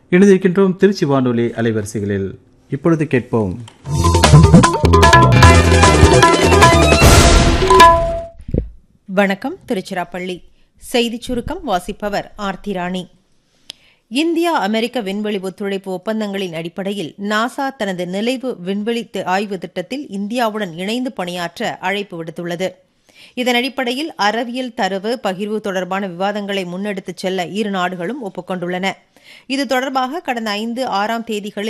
இணைந்திருக்கின்றோம் திருச்சி வானொலி அலைவரிசைகளில் இப்பொழுது கேட்போம் வணக்கம் திருச்சிராப்பள்ளி செய்திச் சுருக்கம் வாசிப்பவர் ஆர்த்தி ராணி இந்தியா அமெரிக்க விண்வெளி ஒத்துழைப்பு ஒப்பந்தங்களின் அடிப்படையில் நாசா தனது நிலைவு விண்வெளி தி- ஆய்வு திட்டத்தில் இந்தியாவுடன் இணைந்து பணியாற்ற அழைப்பு விடுத்துள்ளது இதன் அடிப்படையில் அறிவியல் தரவு பகிர்வு தொடர்பான விவாதங்களை முன்னெடுத்துச் செல்ல இரு நாடுகளும் ஒப்புக்கொண்டுள்ளன இது தொடர்பாக கடந்த ஐந்து ஆறாம் தேதிகளில்